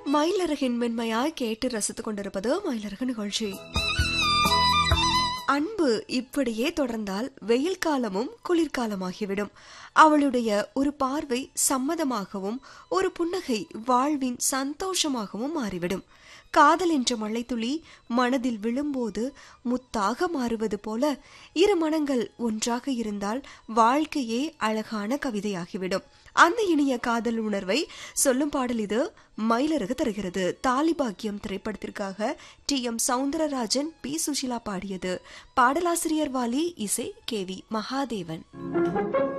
மயிலரகின் மென்மையாய் கேட்டு ரசித்துக் கொண்டிருப்பது மயிலரகு நிகழ்ச்சி அன்பு இப்படியே தொடர்ந்தால் வெயில் காலமும் குளிர்காலமாகிவிடும் அவளுடைய ஒரு பார்வை சம்மதமாகவும் ஒரு புன்னகை வாழ்வின் சந்தோஷமாகவும் மாறிவிடும் காதல் என்ற மழைத்துளி மனதில் விழும்போது முத்தாக மாறுவது போல இரு மனங்கள் ஒன்றாக இருந்தால் வாழ்க்கையே அழகான கவிதையாகிவிடும் அந்த இனிய காதல் உணர்வை சொல்லும் பாடல் இது மயிலரகு தருகிறது தாலிபாக்கியம் திரைப்படத்திற்காக டி எம் சவுந்தரராஜன் பி சுஷிலா பாடியது பாடலாசிரியர் வாலி இசை கே வி மகாதேவன்